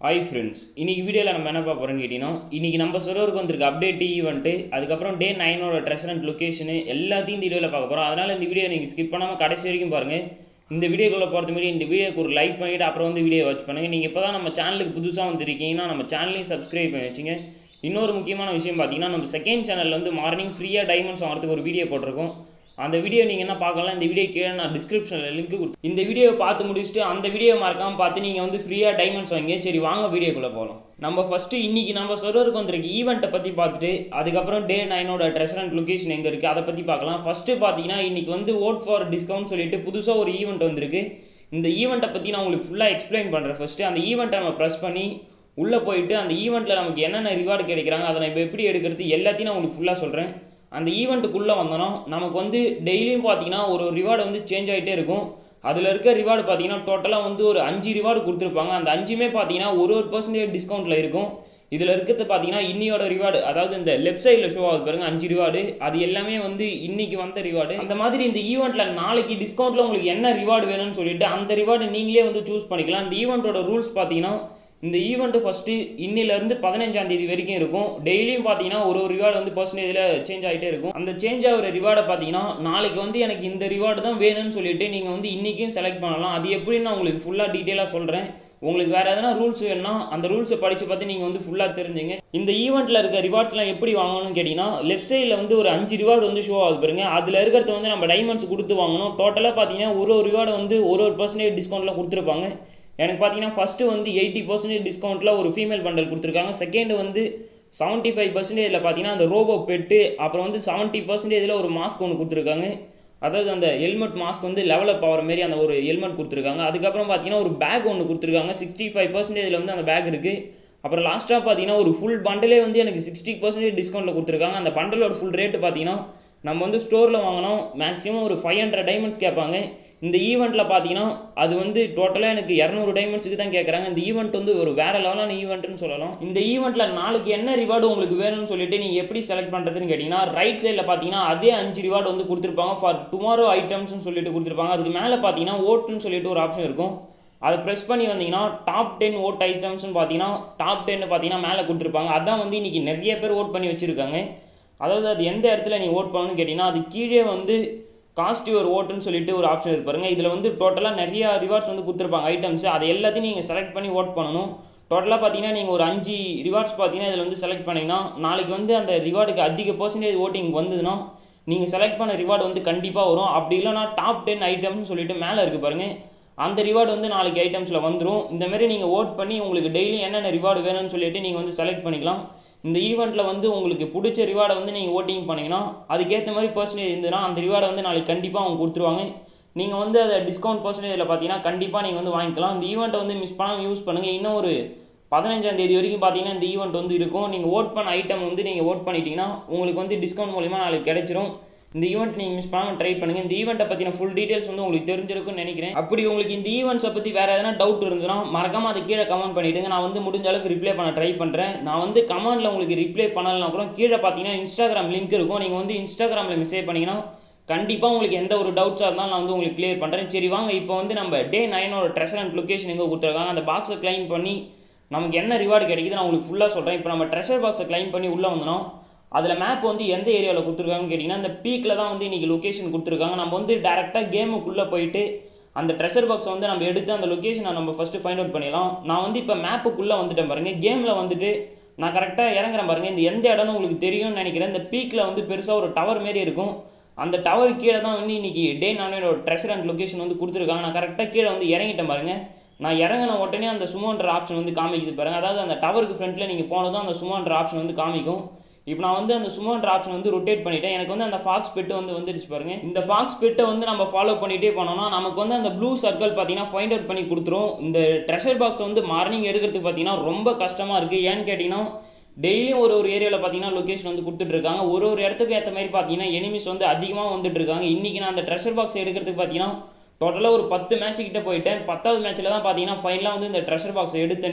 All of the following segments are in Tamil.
ஹாய் ஃப்ரெண்ட்ஸ் இன்னைக்கு வீடியோவில் நம்ம என்ன பார்க்க போகிறோம்னு கேட்டிங்கன்னா இன்றைக்கி நம்ம சர்வருக்கு வந்திருக்க அப்டேட் ஈவெண்ட்டு அதுக்கப்புறம் டே நைனோட ட்ரெஷர் அண்ட் லொக்கேஷனு எல்லாத்தையும் இந்த வீடியோவில் பார்க்க போகிறோம் அதனால் இந்த வீடியோ நீங்கள் ஸ்கிப் பண்ணாமல் கடைசி வரைக்கும் பாருங்கள் இந்த வீடியோக்குள்ளே போகிறது முன்னாடி இந்த வீடியோக்கு ஒரு லைக் பண்ணிவிட்டு அப்புறம் வந்து வீடியோ வாட்ச் பண்ணுங்கள் நீங்கள் இப்போ தான் நம்ம சேனலுக்கு புதுசாக வந்திருக்கீங்கன்னா நம்ம சேனலையும் சப்ஸ்கிரைப் பண்ணி வச்சுங்க இன்னொரு முக்கியமான விஷயம் பார்த்தீங்கன்னா நம்ம செகண்ட் சேனலில் வந்து மார்னிங் ஃப்ரீயாக டைமண்ட்ஸ் வாங்குறதுக்கு ஒரு வீடியோ போட்டிருக்கோம் அந்த வீடியோ நீங்கள் என்ன பார்க்கலாம் இந்த வீடியோ கீழே நான் டிஸ்கிரிப்ஷனில் லிங்க் கொடுத்து இந்த வீடியோவை பார்த்து முடிச்சுட்டு அந்த வீடியோ மறக்காமல் பார்த்து நீங்கள் வந்து ஃப்ரீயாக டைமண்ட்ஸ் வாங்கி சரி வாங்க வீடியோக்குள்ளே போகலாம் நம்ம ஃபஸ்ட்டு இன்றைக்கி நம்ம சர்வருக்கு வந்திருக்க ஈவெண்ட்டை பற்றி பார்த்துட்டு அதுக்கப்புறம் டே நைனோட ட்ரெஷர் அண்ட் லொக்கேஷன் எங்கே இருக்குது அதை பற்றி பார்க்கலாம் ஃபஸ்ட்டு பார்த்தீங்கன்னா இன்றைக்கி வந்து ஓட் ஃபார் டிஸ்கவுண்ட் சொல்லிட்டு புதுசாக ஒரு ஈவெண்ட் வந்திருக்கு இந்த ஈவெண்ட்டை பற்றி நான் உங்களுக்கு ஃபுல்லாக எக்ஸ்பிளைன் பண்ணுறேன் ஃபஸ்ட்டு அந்த ஈவெண்ட்டை நம்ம ப்ரெஸ் பண்ணி உள்ளே போயிட்டு அந்த ஈவெண்ட்டில் நமக்கு என்னென்ன ரிவார்டு கிடைக்கிறாங்க அதை நான் இப்போ எப்படி எடுக்கிறது எல்லாத்தையும் நான் உங்களுக்கு ஃபுல்லாக சொல்கிறேன் அந்த ஈவெண்ட்டுக்குள்ளே வந்தோன்னா நமக்கு வந்து டெய்லியும் பார்த்தீங்கன்னா ஒரு ரிவார்டு வந்து சேஞ்ச் ஆகிட்டே இருக்கும் அதில் இருக்க ரிவார்டு பார்த்தீங்கன்னா டோட்டலாக வந்து ஒரு அஞ்சு ரிவார்டு கொடுத்துருப்பாங்க அந்த அஞ்சுமே பார்த்தீங்கன்னா ஒரு ஒரு பர்சன்டேஜ் டிஸ்கவுண்ட்டில் இருக்கும் இதில் இருக்கிறது பார்த்தீங்கன்னா இன்னியோட ரிவார்டு அதாவது இந்த லெஃப்ட் சைடில் ஷோ ஆகுது பாருங்க அஞ்சு ரிவார்டு அது எல்லாமே வந்து இன்னைக்கு வந்த ரிவார்டு அந்த மாதிரி இந்த ஈவெண்ட்டில் நாளைக்கு டிஸ்கவுண்ட்டில் உங்களுக்கு என்ன ரிவார்டு வேணும்னு சொல்லிட்டு அந்த ரிவார்டு நீங்களே வந்து சூஸ் பண்ணிக்கலாம் இந்த ஈவெண்ட்டோட ரூல்ஸ் பார்த்தீங்கன்னா இந்த ஈவெண்ட்டு ஃபஸ்ட்டு இன்னிலேருந்து பதினஞ்சாம் தேதி வரைக்கும் இருக்கும் டெய்லியும் பார்த்தீங்கன்னா ஒரு ஒரு ரிவார்டு வந்து பர்சன்டேஜில் சேஞ்ச் ஆகிட்டே இருக்கும் அந்த சேஞ்ச் ஆகிற ரிவார்டை பார்த்தீங்கன்னா நாளைக்கு வந்து எனக்கு இந்த ரிவார்டு தான் வேணும்னு சொல்லிட்டு நீங்கள் வந்து இன்றைக்கும் செலக்ட் பண்ணலாம் அது எப்படின்னு நான் உங்களுக்கு ஃபுல்லாக டீட்டெயிலாக சொல்கிறேன் உங்களுக்கு வேறு எதனா ரூல்ஸ் வேணும்னா அந்த ரூல்ஸை படித்து பார்த்து நீங்கள் வந்து ஃபுல்லாக தெரிஞ்சுங்க இந்த ஈவெண்ட்டில் இருக்க ரிவார்ட்ஸ்லாம் எப்படி வாங்கணும்னு கேட்டிங்கன்னா லெஃப்ட் சைடில் வந்து ஒரு அஞ்சு ரிவார்டு வந்து ஷோ ஆகுது பாருங்க அதில் இருக்கிறத வந்து நம்ம டைமண்ட்ஸ் கொடுத்து வாங்கணும் டோட்டலாக பார்த்தீங்கன்னா ஒரு ஒரு ரிவார்டு வந்து ஒரு ஒரு பர்சன்டேஜ் டிஸ்கவுண்ட்டில் கொடுத்துருப்பாங்க எனக்கு பார்த்தீங்கன்னா ஃபஸ்ட்டு வந்து எயிட்டி பர்சன்டேஜ் டிஸ்கவுண்ட்டில் ஒரு ஃபீமேல் பண்டல் கொடுத்துருக்காங்க செகண்ட் வந்து செவன்ட்டி ஃபைவ் பர்சன்டேஜில் பார்த்தீங்கன்னா அந்த ரோபோ பெட்டு அப்புறம் வந்து செவன்ட்டி பர்சன்டேஜில் ஒரு மாஸ்க் ஒன்று கொடுத்துருக்காங்க அதாவது அந்த ஹெல்மெட் மாஸ்க் வந்து லெவலப் ஆகிற மாரி அந்த ஒரு ஹெல்மெட் கொடுத்துருக்காங்க அதுக்கப்புறம் பார்த்தீங்கன்னா ஒரு பேக் ஒன்று கொடுத்துருக்காங்க சிக்ஸ்டி ஃபைவ் பர்சன்டேஜில் வந்து அந்த பேக் இருக்குது அப்புறம் லாஸ்ட்டாக பார்த்தீங்கன்னா ஒரு ஃபுல் பண்டலே வந்து எனக்கு சிக்ஸ்டி பர்சன்டேஜ் டிஸ்கவுண்ட்டில் கொடுத்துருக்காங்க அந்த பண்டலோட ஃபுல் ரேட்டு பார்த்தீங்கன்னா நம்ம வந்து ஸ்டோரில் வாங்கினோம் மேக்ஸிமம் ஒரு ஃபைவ் ஹண்ட்ரட் டைமண்ட்ஸ் கேட்பாங்க இந்த ஈவெண்ட்டில் பார்த்தீங்கன்னா அது வந்து டோட்டலாக எனக்கு இரநூறு டைமண்ட்ஸுக்கு தான் கேட்குறாங்க இந்த ஈவெண்ட் வந்து ஒரு வேறு லெவலான ஈவெண்ட்னு சொல்லலாம் இந்த ஈவெண்ட்டில் நாளைக்கு என்ன ரிவார்டு உங்களுக்கு வேணும்னு சொல்லிட்டு நீங்கள் எப்படி செலக்ட் பண்ணுறதுன்னு கேட்டிங்கன்னா ரைட் சைடில் பார்த்தீங்கன்னா அதே அஞ்சு ரிவார்டு வந்து கொடுத்துருப்பாங்க ஃபார் டுமாரோ ஐட்டம்ஸ்னு சொல்லிட்டு கொடுத்துருப்பாங்க அதுக்கு மேலே பார்த்தீங்கன்னா ஓட்டுன்னு சொல்லிட்டு ஒரு ஆப்ஷன் இருக்கும் அதை ப்ரெஸ் பண்ணி வந்தீங்கன்னா டாப் டென் ஓட் ஐட்டம்ஸ்னு பார்த்தீங்கன்னா டாப் டென்னு பார்த்தீங்கன்னா மேலே கொடுத்துருப்பாங்க அதான் வந்து இன்றைக்கி நிறைய பேர் ஓட் பண்ணி வச்சுருக்காங்க அதாவது அது எந்த இடத்துல நீ ஓட் பண்ணணும்னு கேட்டிங்கன்னா அது கீழே வந்து காஸ்ட் யுவர் ஓட்டுன்னு சொல்லிட்டு ஒரு ஆப்ஷன் இருப்பாருங்க இதில் வந்து டோட்டலாக நிறைய ரிவார்ட்ஸ் வந்து கொடுத்துருப்பாங்க ஐட்டம்ஸ் அதை எல்லாத்தையும் நீங்கள் செலக்ட் பண்ணி ஓட் பண்ணணும் டோட்டலாக பார்த்தீங்கன்னா நீங்கள் ஒரு அஞ்சு ரிவார்ட்ஸ் பார்த்தீங்கன்னா இதில் வந்து செலக்ட் பண்ணிங்கன்னா நாளைக்கு வந்து அந்த ரிவார்டுக்கு அதிக பர்சன்டேஜ் ஓட்டிங் வந்ததுன்னா நீங்கள் செலக்ட் பண்ண ரிவார்டு வந்து கண்டிப்பாக வரும் அப்படி இல்லைனா டாப் டென் ஐட்டம்னு சொல்லிட்டு மேலே இருக்குது பாருங்கள் அந்த ரிவார்டு வந்து நாளைக்கு ஐட்டம்ஸில் வந்துடும் இந்த மாதிரி நீங்கள் ஓட் பண்ணி உங்களுக்கு டெய்லி என்னென்ன ரிவார்டு வேணும்னு சொல்லிட்டு நீங்கள் வந்து செலக்ட் பண்ணிக்கலாம் இந்த ஈவெண்ட்டில் வந்து உங்களுக்கு பிடிச்ச ரிவார்டை வந்து நீங்கள் ஓட்டிங் பண்ணிங்கன்னா அதுக்கேற்ற மாதிரி பர்சன்டேஜ் இருந்ததுன்னா அந்த ரிவார்டை வந்து நாளைக்கு கண்டிப்பாக அவங்க கொடுத்துருவாங்க நீங்கள் வந்து அதை டிஸ்கவுண்ட் பர்சன்டேஜில் பார்த்தீங்கன்னா கண்டிப்பாக நீங்கள் வந்து வாங்கிக்கலாம் இந்த ஈவெண்ட்டை வந்து மிஸ் பண்ணாமல் யூஸ் பண்ணுங்கள் இன்னும் ஒரு பதினஞ்சாம் தேதி வரைக்கும் பார்த்தீங்கன்னா இந்த ஈவெண்ட் வந்து இருக்கும் நீங்கள் ஓட் பண்ண ஐட்டம் வந்து நீங்கள் ஓட் பண்ணிட்டீங்கன்னா உங்களுக்கு வந்து டிஸ்கவுண்ட் மூலிமா நாளைக்கு கிடைச்சிரும் இந்த ஈவெண்ட் நீங்கள் மிஸ் பண்ணாமல் ட்ரை பண்ணுங்கள் இந்த ஈவெண்ட்டை பற்றின ஃபுல் டீட்டெயில்ஸ் வந்து உங்களுக்கு தெரிஞ்சிருக்கும்னு நினைக்கிறேன் அப்படி உங்களுக்கு இந்த ஈவெண்ட்ஸை பற்றி வேறு எதனா டவுட் இருந்ததுன்னா மறக்காமல் அதை கீழே கமெண்ட் பண்ணிவிடுங்க நான் வந்து முடிஞ்ச அளவுக்கு ரிப்ளை பண்ண ட்ரை பண்ணுறேன் நான் வந்து கமெண்ட்டில் உங்களுக்கு ரிப்ளை பண்ணலனா கூட கீழே பார்த்தீங்கன்னா இன்ஸ்டாகிராம் லிங்க் இருக்கும் நீங்கள் வந்து இன்ஸ்டாகிராமில் மெசேஜ் பண்ணிங்கன்னா கண்டிப்பாக உங்களுக்கு எந்த ஒரு டவுட்ஸாக இருந்தாலும் நான் வந்து உங்களுக்கு கிளியர் பண்ணுறேன் சரி வாங்க இப்போ வந்து நம்ம டே நைனோட ட்ரெஷர் அண்ட் லொக்கேஷன் எங்கே கொடுத்துருக்காங்க அந்த பாக்ஸை கிளைம் பண்ணி நமக்கு என்ன ரிவார்டு கிடைக்குது நான் உங்களுக்கு ஃபுல்லாக சொல்கிறேன் இப்போ நம்ம ட்ரெஷர் பாக்ஸை கிளைம் பண்ணி உள்ளே வந்தோம் அதில் மேப் வந்து எந்த ஏரியாவில் கொடுத்துருக்காங்கன்னு கேட்டிங்கன்னா இந்த பீக்கில் தான் வந்து இன்றைக்கி லொக்கேஷன் கொடுத்துருக்காங்க நம்ம வந்து டேரெக்டாக கேமுக்குள்ளே போயிட்டு அந்த ட்ரெஷர் பாக்ஸை வந்து நம்ம எடுத்து அந்த லொக்கேஷனை நம்ம ஃபஸ்ட்டு ஃபைண்ட் அவுட் பண்ணிடலாம் நான் வந்து இப்போ மேப்புக்குள்ளே வந்துட்டேன் பாருங்கள் கேமில் வந்துட்டு நான் கரெக்டாக இறங்குறேன் பாருங்கள் இந்த எந்த இடம்னு உங்களுக்கு தெரியும்னு நினைக்கிறேன் இந்த பீக்கில் வந்து பெருசாக ஒரு டவர் மாரி இருக்கும் அந்த டவர் கீழே தான் வந்து இன்றைக்கி டே நானோட ட்ரெஷர் அண்ட் லொக்கேஷன் வந்து கொடுத்துருக்காங்க நான் கரெக்டாக கீழே வந்து இறங்கிட்டேன் பாருங்கள் நான் இறங்கின உடனே அந்த சுமோன்ற ஆப்ஷன் வந்து காமிக்குது பாருங்கள் அதாவது அந்த டவருக்கு ஃப்ரண்ட்டில் நீங்கள் போனதும் அந்த சுமோன்ற ஆப்ஷன் வந்து காமிக்கும் இப்போ நான் வந்து அந்த சுமோன்ற ஆப்ஷன் வந்து ரொட்டேட் பண்ணிட்டேன் எனக்கு வந்து அந்த ஃபாக்ஸ் பெட்டு வந்து வந்துருச்சு பாருங்க இந்த ஃபாக்ஸ் பெட்டை வந்து நம்ம ஃபாலோ பண்ணிகிட்டே போனோம்னா நமக்கு வந்து அந்த ப்ளூ சர்க்கிள் பார்த்தீங்கன்னா ஃபைண்ட் அவுட் பண்ணி கொடுத்துரும் இந்த ட்ரெஷர் பாக்ஸ் வந்து மார்னிங் எடுக்கிறதுக்கு பார்த்தீங்கன்னா ரொம்ப கஷ்டமாக இருக்குது ஏன்னு கேட்டிங்கன்னா டெய்லியும் ஒரு ஒரு ஏரியாவில் பார்த்தீங்கன்னா லொக்கேஷன் வந்து கொடுத்துட்ருக்காங்க ஒரு ஒரு இடத்துக்கு ஏற்ற மாதிரி பார்த்தீங்கன்னா எனிமிஸ் வந்து அதிகமாக வந்துட்டு இருக்காங்க இன்றைக்கி நான் அந்த ட்ரெஷர் பாக்ஸ் எடுக்கிறதுக்கு பார்த்தீங்கன்னா டோட்டலாக ஒரு பத்து மேட்ச் கிட்ட போயிட்டேன் பத்தாவது மேட்ச்சில் தான் பார்த்தீங்கன்னா ஃபைனலாக வந்து இந்த ட்ரெஷர் பாக்ஸை எடுத்தனே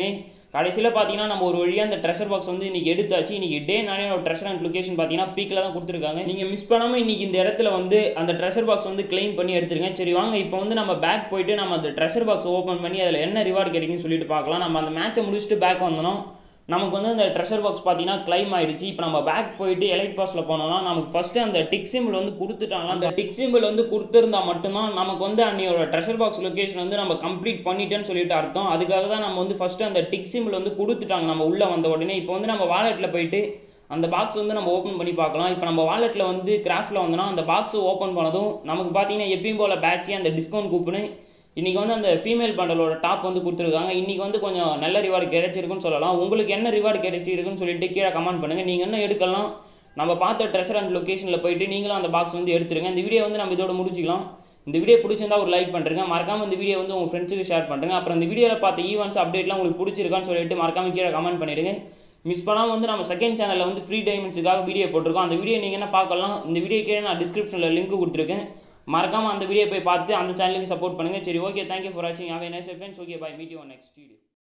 கடைசியில் பார்த்தீங்கன்னா நம்ம ஒரு வழியாக அந்த ட்ரெஷர் பாக்ஸ் வந்து இன்றைக்கி எடுத்தாச்சு இன்றைக்கி டே நானே ஒரு ட்ரெஷர் அண்ட் லொக்கேஷன் பார்த்தீங்கன்னா பீக்கில் தான் கொடுத்துருக்காங்க நீங்கள் மிஸ் பண்ணாமல் இன்றைக்கி இந்த இடத்துல வந்து அந்த ட்ரெஷர் பாக்ஸ் வந்து க்ளைம் பண்ணி எடுத்துருங்க சரி வாங்க இப்போ வந்து நம்ம பேக் போயிட்டு நம்ம அந்த ட்ரெஷர் பாக்ஸ் ஓப்பன் பண்ணி அதில் என்ன ரிவார்டு கிடைக்குன்னு சொல்லிட்டு பார்க்கலாம் நம்ம அந்த மேட்சை முடிச்சுட்டு பேக் வந்தோம் நமக்கு வந்து அந்த ட்ரெஷர் பாக்ஸ் பார்த்தீங்கன்னா கிளைம் ஆயிடுச்சு இப்போ நம்ம பேக் போயிட்டு எலைட் பாஸில் போனோம்னா நமக்கு ஃபஸ்ட்டு அந்த டிக் சிம்பிள் வந்து கொடுத்துட்டாங்க அந்த டிக் சிம்பிள் வந்து கொடுத்துருந்தா மட்டும்தான் நமக்கு வந்து அன்னையோட ட்ரெஷர் பாக்ஸ் லொக்கேஷன் வந்து நம்ம கம்ப்ளீட் பண்ணிட்டேன்னு சொல்லிட்டு அர்த்தம் அதுக்காக தான் நம்ம வந்து ஃபஸ்ட்டு அந்த டிக் சிம்பிள் வந்து கொடுத்துட்டாங்க நம்ம உள்ளே வந்த உடனே இப்போ வந்து நம்ம வாலெட்டில் போயிட்டு அந்த பாக்ஸ் வந்து நம்ம ஓப்பன் பண்ணி பார்க்கலாம் இப்போ நம்ம வாலெட்டில் வந்து கிராஃப்டில் வந்தோம்னா அந்த பாக்ஸ் ஓப்பன் பண்ணதும் நமக்கு பார்த்தீங்கன்னா எப்பயும் போல் பேட்சி அந்த டிஸ்கவுண்ட் கூப்பனு இன்றைக்கி வந்து அந்த ஃபீமேல் பண்டலோட டாப் வந்து கொடுத்துருக்காங்க இன்றைக்கி வந்து கொஞ்சம் நல்ல ரிவார்டு கிடைச்சிருக்குன்னு சொல்லலாம் உங்களுக்கு என்ன ரிவார்டு கிடைச்சிருக்குன்னு சொல்லிட்டு கீழே கமெண்ட் பண்ணுங்கள் நீங்கள் என்ன எடுக்கலாம் நம்ம பார்த்த ட்ரெஷர் அண்ட் லொக்கேஷனில் போயிட்டு நீங்களும் அந்த பாக்ஸ் வந்து எடுத்துருங்க இந்த வீடியோ வந்து நம்ம இதோட முடிச்சிக்கலாம் இந்த வீடியோ பிடிச்சிருந்தா ஒரு லைக் பண்ணுறேங்க மறக்காம இந்த வீடியோ வந்து உங்கள் ஃப்ரெண்ட்ஸுக்கு ஷேர் பண்ணுறேங்க அப்புறம் இந்த வீடியோவில் பார்த்த ஈவெண்ட்ஸ் அப்டேட்லாம் உங்களுக்கு பிடிச்சிருக்கான்னு சொல்லிட்டு மறக்காம கீழே கமெண்ட் பண்ணிடுங்க மிஸ் பண்ணாமல் வந்து நம்ம செகண்ட் சேனலில் வந்து ஃப்ரீ டைமண்ட்ஸுக்காக வீடியோ போட்டிருக்கோம் அந்த வீடியோ நீங்கள் என்ன பார்க்கலாம் இந்த வீடியோ கீழே நான் டிஸ்கிரிப்ஷனில் லிங்க் கொடுத்துருக்கேன் மறக்காமல் அந்த வீடியோ போய் பார்த்து அந்த சேனலுக்கு சப்போர்ட் பண்ணுங்கள் சரி ஓகே தேங்க்யூ ஃபார் வாட்சிங் have nice friends okay bye meet you next video